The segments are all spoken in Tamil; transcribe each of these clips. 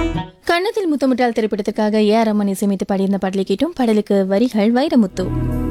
கன்னத்தில் முத்தமிட்டால் திரைப்படத்திற்காக ஏ ஆர் ரமன் இசையமைத்து பாடியிருந்த பாடலை கேட்டும் பாடலுக்கு வரிகள் வைரமுத்து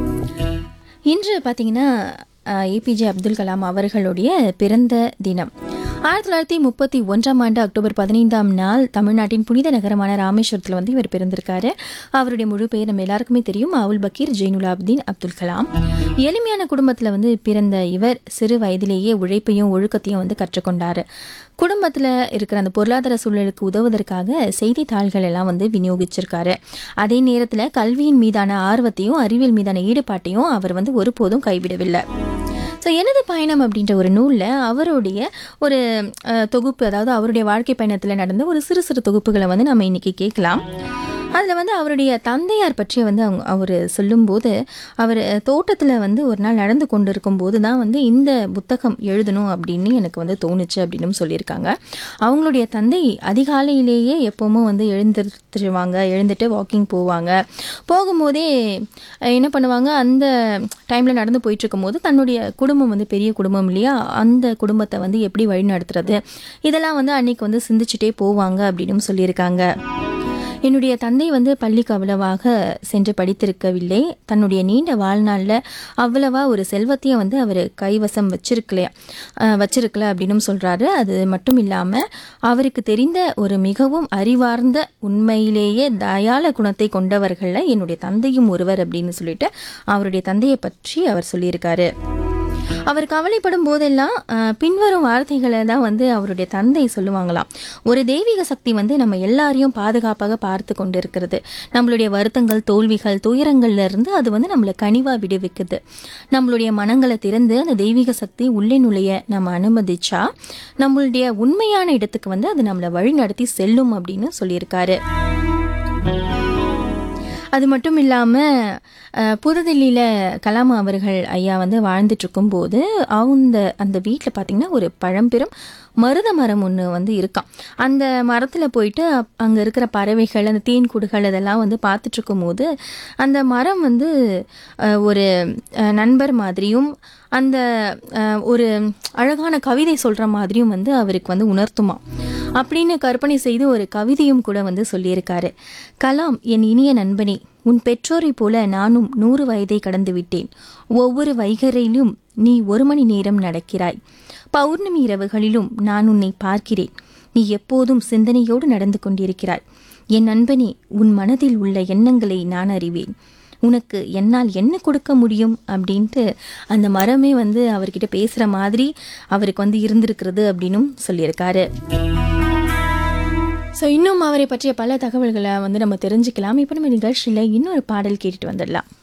இன்று பார்த்தீங்கன்னா ஏபிஜே அப்துல் கலாம் அவர்களுடைய பிறந்த தினம் ஆயிரத்தி தொள்ளாயிரத்தி முப்பத்தி ஒன்றாம் ஆண்டு அக்டோபர் பதினைந்தாம் நாள் தமிழ்நாட்டின் புனித நகரமான ராமேஸ்வரத்தில் வந்து இவர் பிறந்திருக்காரு அவருடைய முழு பெயர் நம்ம எல்லாருக்குமே தெரியும் அவுல் பக்கீர் ஜெயினுலாப்தீன் அப்துல் கலாம் எளிமையான குடும்பத்தில் வந்து பிறந்த இவர் சிறு வயதிலேயே உழைப்பையும் ஒழுக்கத்தையும் வந்து கற்றுக்கொண்டார் குடும்பத்தில் இருக்கிற அந்த பொருளாதார சூழலுக்கு உதவுவதற்காக செய்தித்தாள்கள் எல்லாம் வந்து விநியோகிச்சிருக்காரு அதே நேரத்தில் கல்வியின் மீதான ஆர்வத்தையும் அறிவியல் மீதான ஈடுபாட்டையும் அவர் வந்து ஒருபோதும் கைவிடவில்லை ஸோ எனது பயணம் அப்படின்ற ஒரு நூலில் அவருடைய ஒரு அஹ், தொகுப்பு அதாவது அவருடைய வாழ்க்கை பயணத்தில் நடந்த ஒரு சிறு சிறு தொகுப்புகளை வந்து நம்ம இன்னைக்கு கேட்கலாம் அதில் வந்து அவருடைய தந்தையார் பற்றி வந்து அவங்க அவர் சொல்லும்போது அவர் தோட்டத்தில் வந்து ஒரு நாள் நடந்து கொண்டு இருக்கும்போது தான் வந்து இந்த புத்தகம் எழுதணும் அப்படின்னு எனக்கு வந்து தோணுச்சு அப்படின்னு சொல்லியிருக்காங்க அவங்களுடைய தந்தை அதிகாலையிலேயே எப்போவும் வந்து எழுந்திருவாங்க எழுந்துட்டு வாக்கிங் போவாங்க போகும்போதே அஹ், என்ன பண்ணுவாங்க அந்த டைமில் நடந்து போயிட்டு இருக்கும்போது தன்னுடைய குடும்பம் வந்து பெரிய குடும்பம் இல்லையா அந்த குடும்பத்தை வந்து எப்படி வழி நடத்துறது இதெல்லாம் வந்து அன்னைக்கு வந்து சிந்திச்சுட்டே போவாங்க அப்படின்னு சொல்லியிருக்காங்க என்னுடைய தந்தை வந்து பள்ளிக்கு அவ்வளவாக சென்று படித்திருக்கவில்லை தன்னுடைய நீண்ட வாழ்நாளில் அவ்வளவா ஒரு செல்வத்தையும் வந்து அவர் கைவசம் வச்சிருக்கல அஹ், வச்சிருக்கல அப்படின்னு சொல்கிறாரு அது மட்டும் இல்லாமல் அவருக்கு தெரிந்த ஒரு மிகவும் அறிவார்ந்த உண்மையிலேயே தயால குணத்தை கொண்டவர்களில் என்னுடைய தந்தையும் ஒருவர் அப்படின்னு சொல்லிட்டு அவருடைய தந்தையை பற்றி அவர் சொல்லியிருக்காரு அவர் கவலைப்படும் போதெல்லாம் அஹ், பின்வரும் வார்த்தைகளை தான் வந்து அவருடைய தந்தை சொல்லுவாங்களாம் ஒரு தெய்வீக சக்தி வந்து நம்ம எல்லாரையும் பாதுகாப்பாக பார்த்து கொண்டு இருக்கிறது நம்மளுடைய வருத்தங்கள் தோல்விகள் துயரங்கள்ல இருந்து அது வந்து நம்மளை கனிவா விடுவிக்குது நம்மளுடைய மனங்களை திறந்து அந்த தெய்வீக சக்தி உள்ளே நுழைய நம்ம அனுமதிச்சா நம்மளுடைய உண்மையான இடத்துக்கு வந்து அது நம்மளை வழி நடத்தி செல்லும் அப்படின்னு சொல்லியிருக்காரு அது மட்டும் இல்லாமல் புதுதில்லியில் கலாம் அவர்கள் ஐயா வந்து வாழ்ந்துட்டு இருக்கும்போது அந்த அந்த வீட்டில் பார்த்தீங்கன்னா ஒரு பழம்பெரும் மருத மரம் ஒன்று வந்து இருக்காம் அந்த மரத்தில் போயிட்டு அங்கே இருக்கிற பறவைகள் அந்த தேன்கூடுகள் இதெல்லாம் வந்து பார்த்துட்டு இருக்கும்போது அந்த மரம் வந்து அஹ், ஒரு அஹ், நண்பர் மாதிரியும் அந்த அஹ், ஒரு அழகான கவிதை சொல்கிற மாதிரியும் வந்து அவருக்கு வந்து உணர்த்துமா அப்படின்னு கற்பனை செய்து ஒரு கவிதையும் கூட வந்து சொல்லியிருக்காரு கலாம் என் இனிய நண்பனே உன் பெற்றோரைப் போல நானும் நூறு வயதை கடந்து விட்டேன் ஒவ்வொரு வைகரையிலும் நீ ஒரு மணி நேரம் நடக்கிறாய் பௌர்ணமி இரவுகளிலும் நான் உன்னை பார்க்கிறேன் நீ எப்போதும் சிந்தனையோடு நடந்து கொண்டிருக்கிறாய் என் நண்பனே உன் மனதில் உள்ள எண்ணங்களை நான் அறிவேன் உனக்கு என்னால் என்ன கொடுக்க முடியும் அப்படின்ட்டு அந்த மரமே வந்து அவர்கிட்ட பேசுகிற மாதிரி அவருக்கு வந்து இருந்திருக்கிறது அப்படின்னும் சொல்லியிருக்காரு ஸோ இன்னும் அவரை பற்றிய பல தகவல்களை வந்து நம்ம தெரிஞ்சுக்கலாம் இப்போ நம்ம நிகழ்ச்சியில் இன்னொரு பாடல் கேட்டுட்டு வந்துடலாம்